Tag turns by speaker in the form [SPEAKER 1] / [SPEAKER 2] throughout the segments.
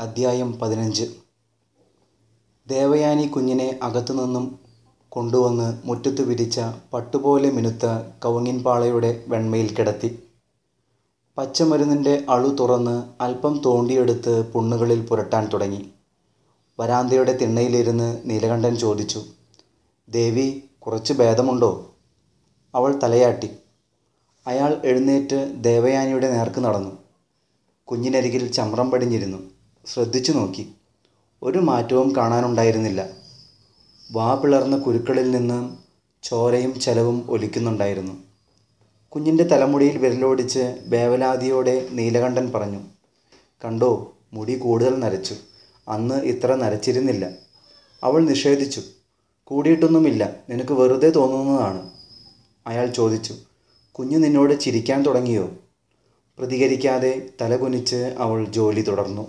[SPEAKER 1] അദ്ധ്യായം പതിനഞ്ച് ദേവയാനി കുഞ്ഞിനെ അകത്തുനിന്നും കൊണ്ടുവന്ന് മുറ്റത്തു വിരിച്ച പട്ടുപോലെ മിനുത്ത കവുങ്ങിൻപാളയുടെ വെണ്മയിൽ കിടത്തി പച്ചമരുന്നിൻ്റെ അളു തുറന്ന് അല്പം തോണ്ടിയെടുത്ത് പുണ്ണുകളിൽ പുരട്ടാൻ തുടങ്ങി വരാന്തയുടെ തിണ്ണയിലിരുന്ന് നീലകണ്ഠൻ ചോദിച്ചു ദേവി കുറച്ച് ഭേദമുണ്ടോ അവൾ തലയാട്ടി അയാൾ എഴുന്നേറ്റ് ദേവയാനിയുടെ നേർക്ക് നടന്നു കുഞ്ഞിനരികിൽ ചമ്രം പടിഞ്ഞിരുന്നു ശ്രദ്ധിച്ചു നോക്കി ഒരു മാറ്റവും കാണാനുണ്ടായിരുന്നില്ല വാ പിളർന്ന കുരുക്കളിൽ നിന്ന് ചോരയും ചലവും ഒലിക്കുന്നുണ്ടായിരുന്നു കുഞ്ഞിൻ്റെ തലമുടിയിൽ വിരലോടിച്ച് വേവലാതിയോടെ നീലകണ്ഠൻ പറഞ്ഞു കണ്ടോ മുടി കൂടുതൽ നരച്ചു അന്ന് ഇത്ര നരച്ചിരുന്നില്ല അവൾ നിഷേധിച്ചു കൂടിയിട്ടൊന്നുമില്ല നിനക്ക് വെറുതെ തോന്നുന്നതാണ് അയാൾ ചോദിച്ചു കുഞ്ഞ് നിന്നോട് ചിരിക്കാൻ തുടങ്ങിയോ പ്രതികരിക്കാതെ തലകുനിച്ച് അവൾ ജോലി തുടർന്നു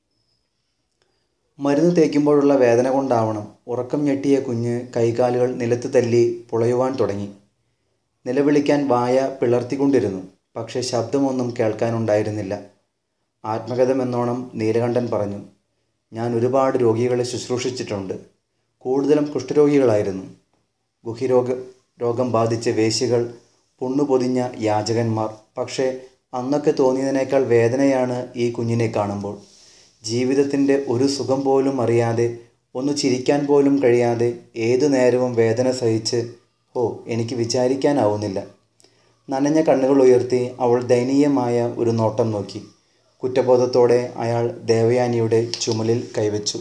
[SPEAKER 1] മരുന്ന് തേക്കുമ്പോഴുള്ള വേദന കൊണ്ടാവണം ഉറക്കം ഞെട്ടിയ കുഞ്ഞ് കൈകാലുകൾ നിലത്ത് തല്ലി പുളയുവാൻ തുടങ്ങി നിലവിളിക്കാൻ വായ പിളർത്തിക്കൊണ്ടിരുന്നു പക്ഷേ ശബ്ദമൊന്നും കേൾക്കാനുണ്ടായിരുന്നില്ല ആത്മകഥമെന്നോണം നീലകണ്ഠൻ പറഞ്ഞു ഞാൻ ഒരുപാട് രോഗികളെ ശുശ്രൂഷിച്ചിട്ടുണ്ട് കൂടുതലും കുഷ്ഠരോഗികളായിരുന്നു ഗുഹിരോഗ രോഗം ബാധിച്ച വേശ്യകൾ പുണ്ണുപൊതിഞ്ഞ യാചകന്മാർ പക്ഷേ അന്നൊക്കെ തോന്നിയതിനേക്കാൾ വേദനയാണ് ഈ കുഞ്ഞിനെ കാണുമ്പോൾ ജീവിതത്തിൻ്റെ ഒരു സുഖം പോലും അറിയാതെ ഒന്ന് ചിരിക്കാൻ പോലും കഴിയാതെ ഏതു നേരവും വേദന സഹിച്ച് ഓ എനിക്ക് വിചാരിക്കാനാവുന്നില്ല നനഞ്ഞ കണ്ണുകൾ ഉയർത്തി അവൾ ദയനീയമായ ഒരു നോട്ടം നോക്കി കുറ്റബോധത്തോടെ അയാൾ ദേവയാനിയുടെ ചുമലിൽ കൈവച്ചു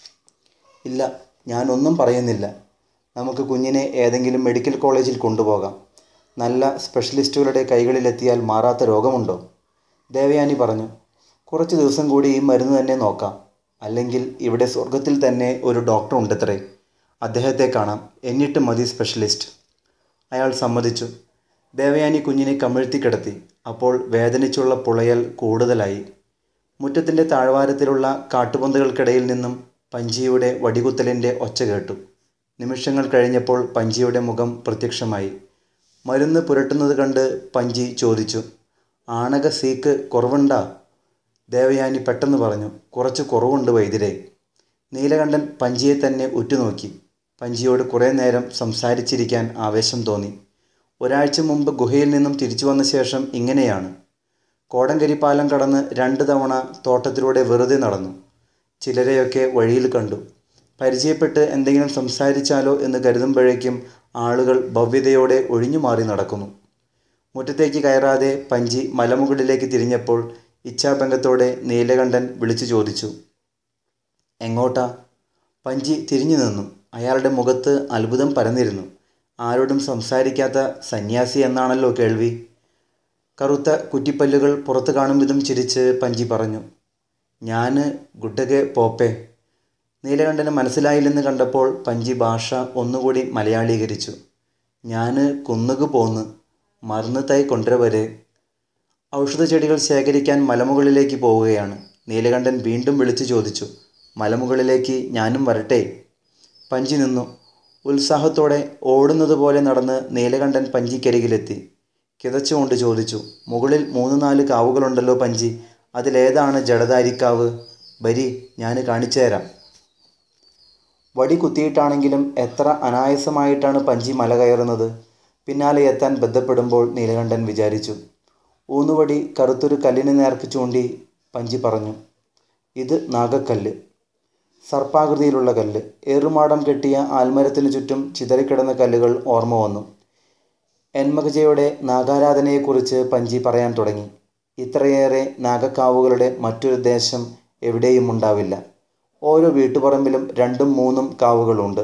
[SPEAKER 1] ഇല്ല ഞാനൊന്നും പറയുന്നില്ല നമുക്ക് കുഞ്ഞിനെ ഏതെങ്കിലും മെഡിക്കൽ കോളേജിൽ കൊണ്ടുപോകാം നല്ല സ്പെഷ്യലിസ്റ്റുകളുടെ കൈകളിലെത്തിയാൽ മാറാത്ത രോഗമുണ്ടോ ദേവയാനി പറഞ്ഞു കുറച്ച് ദിവസം കൂടി ഈ മരുന്ന് തന്നെ നോക്കാം അല്ലെങ്കിൽ ഇവിടെ സ്വർഗത്തിൽ തന്നെ ഒരു ഡോക്ടർ ഉണ്ടത്രേ അദ്ദേഹത്തെ കാണാം എന്നിട്ട് മതി സ്പെഷ്യലിസ്റ്റ് അയാൾ സമ്മതിച്ചു ദേവയാനി കുഞ്ഞിനെ കമിഴ്ത്തി കിടത്തി അപ്പോൾ വേദനിച്ചുള്ള പുളയൽ കൂടുതലായി മുറ്റത്തിൻ്റെ താഴ്വാരത്തിലുള്ള കാട്ടുപന്തുകൾക്കിടയിൽ നിന്നും പഞ്ചിയുടെ വടികുത്തലിൻ്റെ ഒച്ച കേട്ടു നിമിഷങ്ങൾ കഴിഞ്ഞപ്പോൾ പഞ്ചിയുടെ മുഖം പ്രത്യക്ഷമായി മരുന്ന് പുരട്ടുന്നത് കണ്ട് പഞ്ചി ചോദിച്ചു ആണക സീക്ക് കുറവുണ്ടാ ദേവയാനി പെട്ടെന്ന് പറഞ്ഞു കുറച്ച് കുറവുണ്ട് വൈദ്യരെ നീലകണ്ഠൻ പഞ്ചിയെ തന്നെ ഉറ്റുനോക്കി പഞ്ചിയോട് കുറേ നേരം സംസാരിച്ചിരിക്കാൻ ആവേശം തോന്നി ഒരാഴ്ച മുമ്പ് ഗുഹയിൽ നിന്നും തിരിച്ചു വന്ന ശേഷം ഇങ്ങനെയാണ് കോടങ്കരിപ്പാലം കടന്ന് രണ്ട് തവണ തോട്ടത്തിലൂടെ വെറുതെ നടന്നു ചിലരെയൊക്കെ വഴിയിൽ കണ്ടു പരിചയപ്പെട്ട് എന്തെങ്കിലും സംസാരിച്ചാലോ എന്ന് കരുതുമ്പോഴേക്കും ആളുകൾ ഭവ്യതയോടെ ഒഴിഞ്ഞു മാറി നടക്കുന്നു മുറ്റത്തേക്ക് കയറാതെ പഞ്ചി മലമുകളിലേക്ക് തിരിഞ്ഞപ്പോൾ ഇച്ഛാഭംഗത്തോടെ നീലകണ്ഠൻ വിളിച്ചു ചോദിച്ചു എങ്ങോട്ടാ പഞ്ചി തിരിഞ്ഞു നിന്നു അയാളുടെ മുഖത്ത് അത്ഭുതം പരന്നിരുന്നു ആരോടും സംസാരിക്കാത്ത സന്യാസി എന്നാണല്ലോ കേൾവി കറുത്ത കുറ്റിപ്പല്ലുകൾ പുറത്തു കാണും വിധം ചിരിച്ച് പഞ്ചി പറഞ്ഞു ഞാൻ ഗുഡ്ഡകെ പോപ്പേ നീലകണ്ഠന് മനസ്സിലായില്ലെന്ന് കണ്ടപ്പോൾ പഞ്ചി ഭാഷ ഒന്നുകൂടി മലയാളീകരിച്ചു ഞാൻ കുന്നുകു പോന്ന് മറന്നു തൈ കൊണ്ടുവരെ ഔഷധ ചെടികൾ ശേഖരിക്കാൻ മലമുകളിലേക്ക് പോവുകയാണ് നീലകണ്ഠൻ വീണ്ടും വിളിച്ചു ചോദിച്ചു മലമുകളിലേക്ക് ഞാനും വരട്ടെ പഞ്ചി നിന്നു ഉത്സാഹത്തോടെ ഓടുന്നത് പോലെ നടന്ന് നീലകണ്ഠൻ പഞ്ചിക്കരികിലെത്തി കിതച്ചുകൊണ്ട് ചോദിച്ചു മുകളിൽ മൂന്ന് നാല് കാവുകളുണ്ടല്ലോ പഞ്ചി അതിലേതാണ് ജഡധാരിക്കാവ് വരി ഞാൻ കാണിച്ചു തരാം വടി കുത്തിയിട്ടാണെങ്കിലും എത്ര അനായാസമായിട്ടാണ് പഞ്ചി മല കയറുന്നത് പിന്നാലെ എത്താൻ ബന്ധപ്പെടുമ്പോൾ നീലകണ്ഠൻ വിചാരിച്ചു ഊന്നുവടി കറുത്തൊരു കല്ലിന് നേർക്ക് ചൂണ്ടി പഞ്ചി പറഞ്ഞു ഇത് നാഗക്കല്ല് സർപ്പാകൃതിയിലുള്ള കല്ല് ഏറുമാടം കെട്ടിയ ആൽമരത്തിനു ചുറ്റും ചിതറിക്കിടന്ന കല്ലുകൾ ഓർമ്മ വന്നു എന്മകജയുടെ നാഗാരാധനയെക്കുറിച്ച് പഞ്ചി പറയാൻ തുടങ്ങി ഇത്രയേറെ നാഗക്കാവുകളുടെ മറ്റൊരു ദേശം എവിടെയും ഉണ്ടാവില്ല ഓരോ വീട്ടുപറമ്പിലും രണ്ടും മൂന്നും കാവുകളുണ്ട്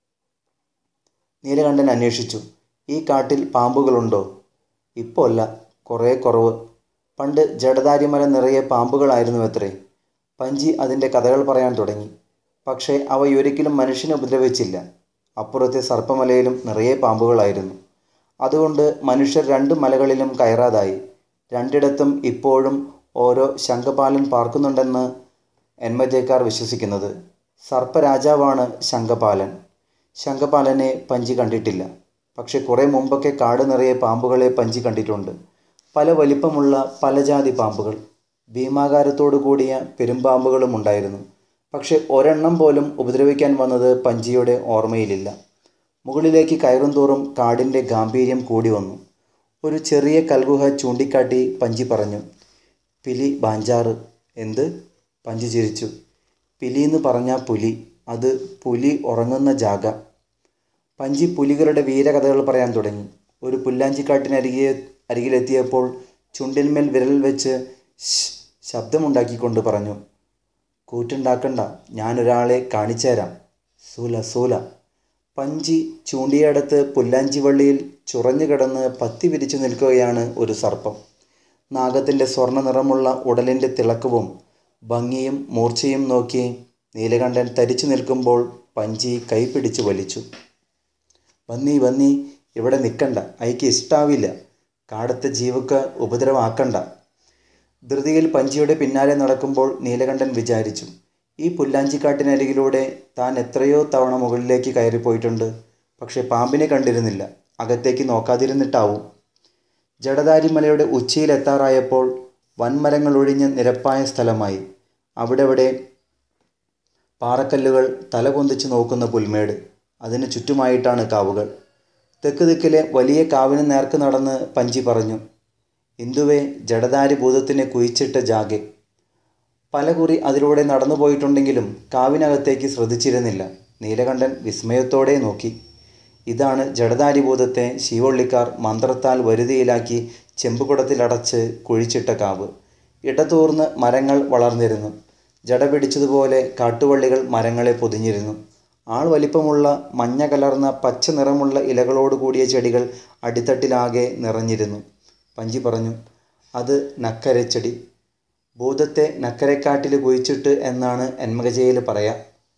[SPEAKER 1] നീലകണ്ഠൻ അന്വേഷിച്ചു ഈ കാട്ടിൽ പാമ്പുകളുണ്ടോ ഇപ്പോൾ അല്ല കുറേ കുറവ് പണ്ട് ജഡധാരിമല നിറയെ പാമ്പുകളായിരുന്നു അത്രേ പഞ്ചി അതിൻ്റെ കഥകൾ പറയാൻ തുടങ്ങി പക്ഷേ അവയൊരിക്കലും മനുഷ്യനെ ഉപദ്രവിച്ചില്ല അപ്പുറത്തെ സർപ്പമലയിലും നിറയെ പാമ്പുകളായിരുന്നു അതുകൊണ്ട് മനുഷ്യർ രണ്ട് മലകളിലും കയറാതായി രണ്ടിടത്തും ഇപ്പോഴും ഓരോ ശംഖപാലൻ പാർക്കുന്നുണ്ടെന്ന് എന്മജയക്കാർ വിശ്വസിക്കുന്നത് സർപ്പരാജാവാണ് ശംഖപാലൻ ശംഖപാലനെ പഞ്ചി കണ്ടിട്ടില്ല പക്ഷെ കുറേ മുമ്പൊക്കെ കാട് നിറയെ പാമ്പുകളെ പഞ്ചി കണ്ടിട്ടുണ്ട് പല വലിപ്പമുള്ള പല ജാതി പാമ്പുകൾ ഭീമാകാരത്തോടു കൂടിയ പെരുമ്പാമ്പുകളും ഉണ്ടായിരുന്നു പക്ഷെ ഒരെണ്ണം പോലും ഉപദ്രവിക്കാൻ വന്നത് പഞ്ചിയുടെ ഓർമ്മയിലില്ല മുകളിലേക്ക് കയറും തോറും കാടിൻ്റെ ഗാംഭീര്യം കൂടി വന്നു ഒരു ചെറിയ കൽഗുഹ ചൂണ്ടിക്കാട്ടി പഞ്ചി പറഞ്ഞു പിലി ബാഞ്ചാറ് എന്ത് പഞ്ചി ചിരിച്ചു പിലി എന്ന് പറഞ്ഞാൽ പുലി അത് പുലി ഉറങ്ങുന്ന ജാഗ പഞ്ചി പുലികളുടെ വീരകഥകൾ പറയാൻ തുടങ്ങി ഒരു പുല്ലാഞ്ചിക്കാട്ടിനരികെ അരികിലെത്തിയപ്പോൾ ചുണ്ടിന്മേൽ വിരൽ വെച്ച് ശ് ശബ്ദമുണ്ടാക്കിക്കൊണ്ട് പറഞ്ഞു കൂറ്റുണ്ടാക്കണ്ട ഞാനൊരാളെ കാണിച്ചു തരാം സൂല സൂല പഞ്ചി ചൂണ്ടിയടുത്ത് പുല്ലാഞ്ചിവള്ളിയിൽ ചുറഞ്ഞു കിടന്ന് പത്തി വിരിച്ചു നിൽക്കുകയാണ് ഒരു സർപ്പം നാഗത്തിൻ്റെ സ്വർണ്ണ നിറമുള്ള ഉടലിൻ്റെ തിളക്കവും ഭംഗിയും മൂർച്ചയും നോക്കി നീലകണ്ഠൻ തരിച്ചു നിൽക്കുമ്പോൾ പഞ്ചി കൈപിടിച്ച് വലിച്ചു വന്നീ വന്നീ ഇവിടെ നിൽക്കണ്ട അയക്ക് ഇഷ്ടാവില്ല കാടത്തെ ജീവക്ക് ഉപദ്രവമാക്കണ്ട ധൃതിയിൽ പഞ്ചിയുടെ പിന്നാലെ നടക്കുമ്പോൾ നീലകണ്ഠൻ വിചാരിച്ചു ഈ പുല്ലാഞ്ചിക്കാട്ടിനരികിലൂടെ താൻ എത്രയോ തവണ മുകളിലേക്ക് കയറിപ്പോയിട്ടുണ്ട് പക്ഷെ പാമ്പിനെ കണ്ടിരുന്നില്ല അകത്തേക്ക് നോക്കാതിരുന്നിട്ടാവും ജഡധാരി മലയുടെ ഉച്ചിയിലെത്താറായപ്പോൾ വൻമരങ്ങൾ ഒഴിഞ്ഞ് നിരപ്പായ സ്ഥലമായി അവിടെവിടെ പാറക്കല്ലുകൾ തലകൊന്തിച്ച് നോക്കുന്ന പുൽമേട് അതിന് ചുറ്റുമായിട്ടാണ് കാവുകൾ തെക്ക് ദിക്കിലെ വലിയ കാവിന് നേർക്ക് നടന്ന് പഞ്ചി പറഞ്ഞു ഇന്ദുവെ ജഡധാരി ഭൂതത്തിനെ കുഴിച്ചിട്ട ജാഗെ പലകുറി അതിലൂടെ നടന്നു പോയിട്ടുണ്ടെങ്കിലും കാവിനകത്തേക്ക് ശ്രദ്ധിച്ചിരുന്നില്ല നീലകണ്ഠൻ വിസ്മയത്തോടെ നോക്കി ഇതാണ് ജഡധാരി ഭൂതത്തെ ശിവള്ളിക്കാർ മന്ത്രത്താൽ വരുതിയിലാക്കി ചെമ്പുകുടത്തിലടച്ച് കുഴിച്ചിട്ട കാവ് ഇടതൂർന്ന് മരങ്ങൾ വളർന്നിരുന്നു ജട പിടിച്ചതുപോലെ കാട്ടുവള്ളികൾ മരങ്ങളെ പൊതിഞ്ഞിരുന്നു ആൾ വലിപ്പമുള്ള മഞ്ഞ കലർന്ന പച്ച നിറമുള്ള ഇലകളോട് കൂടിയ ചെടികൾ അടിത്തട്ടിലാകെ നിറഞ്ഞിരുന്നു പഞ്ചി പറഞ്ഞു അത് നക്കരച്ചെടി ഭൂതത്തെ നക്കരക്കാട്ടിൽ കുഴിച്ചിട്ട് എന്നാണ് എന്മകജയിൽ പറയാ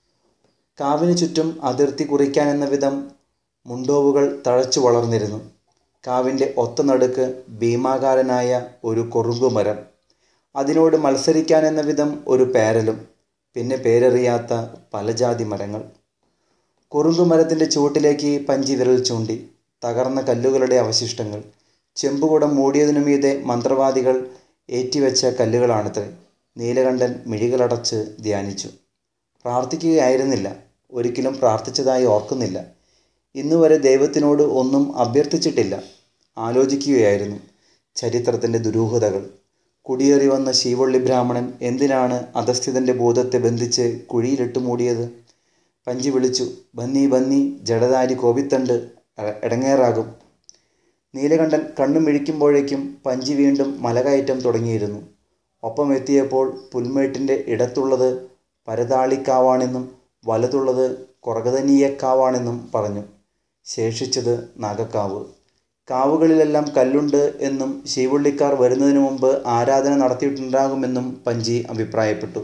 [SPEAKER 1] കാവിന് ചുറ്റും അതിർത്തി കുറിക്കാനെന്ന വിധം മുണ്ടോവുകൾ തഴച്ചു വളർന്നിരുന്നു കാവിൻ്റെ ഒത്ത നടുക്ക് ഭീമാകാരനായ ഒരു കൊറുമ്പുമരം അതിനോട് മത്സരിക്കാനെന്ന വിധം ഒരു പേരലും പിന്നെ പേരറിയാത്ത പല ജാതി മരങ്ങൾ കുറുമ്പുമരത്തിൻ്റെ ചുവട്ടിലേക്ക് പഞ്ചി വിരൽ ചൂണ്ടി തകർന്ന കല്ലുകളുടെ അവശിഷ്ടങ്ങൾ ചെമ്പുകുടം മൂടിയതിനു മീതെ മന്ത്രവാദികൾ ഏറ്റിവെച്ച കല്ലുകളാണത്രേ നീലകണ്ഠൻ മിഴികളടച്ച് ധ്യാനിച്ചു പ്രാർത്ഥിക്കുകയായിരുന്നില്ല ഒരിക്കലും പ്രാർത്ഥിച്ചതായി ഓർക്കുന്നില്ല ഇന്നുവരെ ദൈവത്തിനോട് ഒന്നും അഭ്യർത്ഥിച്ചിട്ടില്ല ആലോചിക്കുകയായിരുന്നു ചരിത്രത്തിൻ്റെ ദുരൂഹതകൾ കുടിയേറി വന്ന ശീവള്ളി ബ്രാഹ്മണൻ എന്തിനാണ് അധസ്ഥിതൻ്റെ ഭൂതത്തെ ബന്ധിച്ച് കുഴിയിലിട്ട് മൂടിയത് പഞ്ചി വിളിച്ചു ബന്നി ബന്നി ജഡധാരി കോപിത്തണ്ട് ഇടങ്ങേറാകും നീലകണ്ഠൻ കണ്ണു മിഴിക്കുമ്പോഴേക്കും പഞ്ചി വീണ്ടും മലകയറ്റം തുടങ്ങിയിരുന്നു ഒപ്പം എത്തിയപ്പോൾ പുൽമേട്ടിൻ്റെ ഇടത്തുള്ളത് പരതാളിക്കാവാണെന്നും വലതുള്ളത് കൊറകതനീയക്കാവാണെന്നും പറഞ്ഞു ശേഷിച്ചത് നാഗക്കാവ് കാവുകളിലെല്ലാം കല്ലുണ്ട് എന്നും ശീവുള്ളിക്കാർ വരുന്നതിന് മുമ്പ് ആരാധന നടത്തിയിട്ടുണ്ടാകുമെന്നും പഞ്ചി അഭിപ്രായപ്പെട്ടു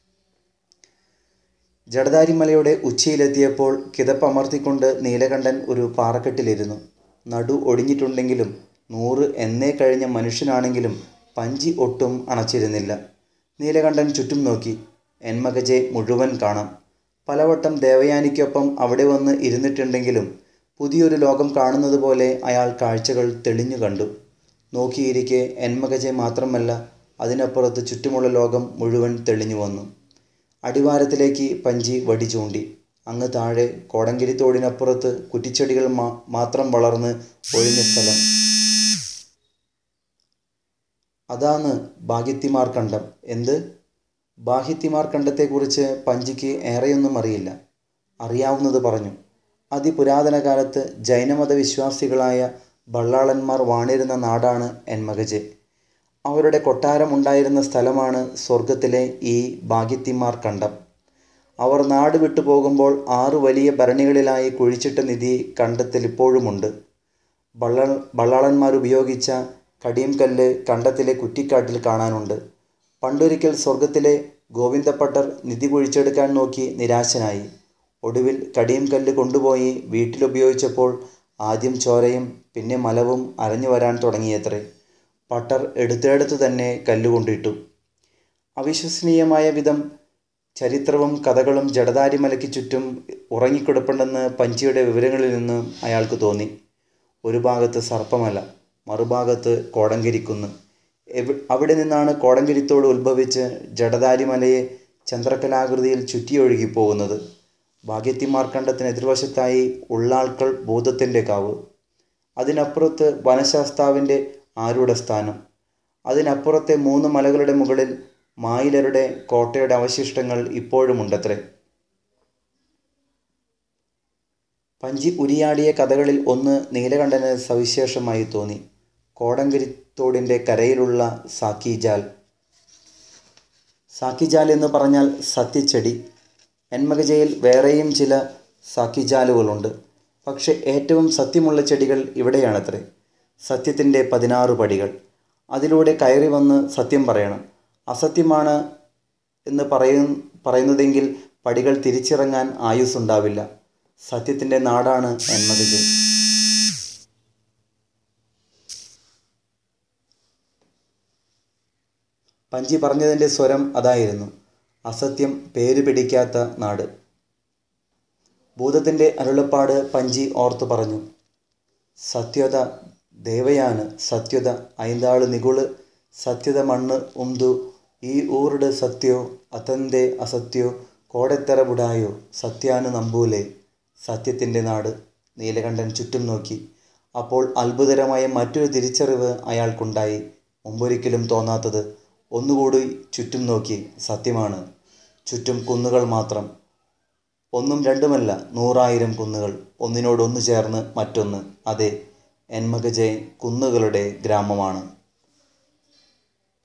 [SPEAKER 1] ജഡധാരിമലയുടെ ഉച്ചിയിലെത്തിയപ്പോൾ കിതപ്പമർത്തിക്കൊണ്ട് നീലകണ്ഠൻ ഒരു പാറക്കെട്ടിലിരുന്നു നടു ഒടിഞ്ഞിട്ടുണ്ടെങ്കിലും നൂറ് എന്നേ കഴിഞ്ഞ മനുഷ്യനാണെങ്കിലും പഞ്ചി ഒട്ടും അണച്ചിരുന്നില്ല നീലകണ്ഠൻ ചുറ്റും നോക്കി എന്മകജെ മുഴുവൻ കാണാം പലവട്ടം ദേവയാനിക്കൊപ്പം അവിടെ വന്ന് ഇരുന്നിട്ടുണ്ടെങ്കിലും പുതിയൊരു ലോകം കാണുന്നത് പോലെ അയാൾ കാഴ്ചകൾ തെളിഞ്ഞു കണ്ടു നോക്കിയിരിക്കെ എന്മകജെ മാത്രമല്ല അതിനപ്പുറത്ത് ചുറ്റുമുള്ള ലോകം മുഴുവൻ തെളിഞ്ഞു വന്നു അടിവാരത്തിലേക്ക് പഞ്ചി വടി ചൂണ്ടി അങ്ങ് താഴെ കോടങ്കിരി തോടിനപ്പുറത്ത് കുറ്റിച്ചെടികൾ മാ മാത്രം വളർന്ന് ഒഴിഞ്ഞ സ്ഥലം അതാണ് ബാഹിത്തിമാർ കണ്ടം എന്ത് ബാഹിത്തിമാർ കണ്ടത്തെക്കുറിച്ച് പഞ്ചിക്ക് ഏറെയൊന്നും അറിയില്ല അറിയാവുന്നത് പറഞ്ഞു അതിപുരാതന കാലത്ത് ജൈനമത വിശ്വാസികളായ ബള്ളാളന്മാർ വാണിരുന്ന നാടാണ് എന്മകജെ അവരുടെ കൊട്ടാരമുണ്ടായിരുന്ന സ്ഥലമാണ് സ്വർഗത്തിലെ ഈ ഭാഗ്യത്തിമാർ കണ്ടം അവർ നാട് വിട്ടു പോകുമ്പോൾ ആറ് വലിയ ഭരണികളിലായി കുഴിച്ചിട്ട നിധി കണ്ടത്തിൽ ഇപ്പോഴുമുണ്ട് ബള്ള ബള്ളാളന്മാർ ഉപയോഗിച്ച കടിയം കല്ല് കണ്ടത്തിലെ കുറ്റിക്കാട്ടിൽ കാണാനുണ്ട് പണ്ടൊരിക്കൽ സ്വർഗത്തിലെ ഗോവിന്ദപ്പട്ടർ നിധി കുഴിച്ചെടുക്കാൻ നോക്കി നിരാശനായി ഒടുവിൽ കടിയം കല്ല് കൊണ്ടുപോയി വീട്ടിലുപയോഗിച്ചപ്പോൾ ആദ്യം ചോരയും പിന്നെ മലവും അരഞ്ഞു വരാൻ തുടങ്ങിയത്രേ പട്ടർ എടുത്തെടുത്ത് തന്നെ കല്ലുകൊണ്ടിട്ടു അവിശ്വസനീയമായ വിധം ചരിത്രവും കഥകളും ജഡധാരിമലയ്ക്ക് ചുറ്റും ഉറങ്ങിക്കിടപ്പുണ്ടെന്ന് പഞ്ചിയുടെ വിവരങ്ങളിൽ നിന്ന് അയാൾക്ക് തോന്നി ഒരു ഭാഗത്ത് സർപ്പമല മറുഭാഗത്ത് കോടങ്കരിക്കുന്ന് എവി- അവിടെ നിന്നാണ് കോടങ്കിരിത്തോട് ഉത്ഭവിച്ച് ജഡധാരി മലയെ ചന്ദ്രകലാകൃതിയിൽ ചുറ്റിയൊഴുകി പോകുന്നത് ഭാഗ്യത്തി മാർക്കണ്ഡത്തിന് എതിർവശത്തായി ഉള്ളാൾക്കൾ ഭൂതത്തിൻ്റെ കാവ് അതിനപ്പുറത്ത് വനശാസ്താവിൻ്റെ ആരൂഢ സ്ഥാനം അതിനപ്പുറത്തെ മൂന്ന് മലകളുടെ മുകളിൽ മായിലരുടെ കോട്ടയുടെ അവശിഷ്ടങ്ങൾ ഇപ്പോഴുമുണ്ടത്രേ പഞ്ചി ഉരിയാടിയ കഥകളിൽ ഒന്ന് നീലകണ്ഠന് സവിശേഷമായി തോന്നി കോടങ്കരിത്തോടിൻ്റെ കരയിലുള്ള സാക്കിജാൽ സാക്കിജാൽ എന്ന് പറഞ്ഞാൽ സത്യച്ചെടി എന്മകജയിൽ വേറെയും ചില സാക്കിജാലുകളുണ്ട് പക്ഷെ ഏറ്റവും സത്യമുള്ള ചെടികൾ ഇവിടെയാണത്രേ സത്യത്തിൻ്റെ പതിനാറ് പടികൾ അതിലൂടെ കയറി വന്ന് സത്യം പറയണം അസത്യമാണ് എന്ന് പറയു പറയുന്നതെങ്കിൽ പടികൾ തിരിച്ചിറങ്ങാൻ ആയുസ്സുണ്ടാവില്ല സത്യത്തിൻ്റെ നാടാണ് എന്മകജ പഞ്ചി പറഞ്ഞതിൻ്റെ സ്വരം അതായിരുന്നു അസത്യം പേര് പിടിക്കാത്ത നാട് ഭൂതത്തിൻ്റെ അരുളപ്പാട് പഞ്ചി ഓർത്തു പറഞ്ഞു സത്യത ദേവയാന് സത്യത ഐന്താള് നികുള് സത്യത മണ്ണ് ഉന്തു ഈ ഊറുടെ സത്യോ അതന്റെ അസത്യോ കോടെത്തറ ബുഡായോ സത്യാന് നമ്പൂലേ സത്യത്തിൻ്റെ നാട് നീലകണ്ഠൻ ചുറ്റും നോക്കി അപ്പോൾ അത്ഭുതകരമായ മറ്റൊരു തിരിച്ചറിവ് അയാൾക്കുണ്ടായി മുമ്പൊരിക്കലും തോന്നാത്തത് ഒന്നുകൂടി ചുറ്റും നോക്കി സത്യമാണ് ചുറ്റും കുന്നുകൾ മാത്രം ഒന്നും രണ്ടുമല്ല നൂറായിരം കുന്നുകൾ ഒന്നിനോടൊന്നു ചേർന്ന് മറ്റൊന്ന് അതെ എന്മകജെ കുന്നുകളുടെ ഗ്രാമമാണ്